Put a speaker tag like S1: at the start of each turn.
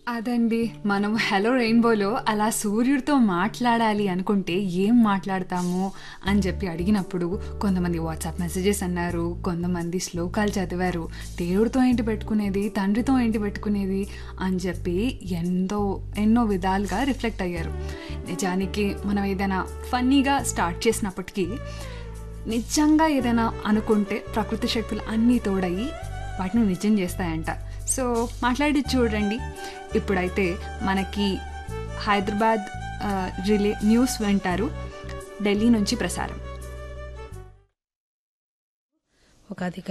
S1: అదండి మనం హలో రెయిన్బోలో అలా సూర్యుడితో మాట్లాడాలి అనుకుంటే ఏం మాట్లాడతాము అని చెప్పి అడిగినప్పుడు కొంతమంది వాట్సాప్ మెసేజెస్ అన్నారు కొంతమంది శ్లోకాలు చదివారు దేవుడితో ఏంటి పెట్టుకునేది తండ్రితో ఏంటి పెట్టుకునేది అని చెప్పి ఎంతో ఎన్నో విధాలుగా రిఫ్లెక్ట్ అయ్యారు నిజానికి మనం ఏదైనా ఫన్నీగా స్టార్ట్ చేసినప్పటికీ నిజంగా ఏదైనా అనుకుంటే ప్రకృతి శక్తులు అన్నీ తోడయి వాటిని నిజం చేస్తాయంట సో మాట్లాడి చూడండి ఇప్పుడైతే మనకి హైదరాబాద్ ఆ, రిలే న్యూస్ వింటారు ఢిల్లీ నుంచి ప్రసారం
S2: ఒక అధిక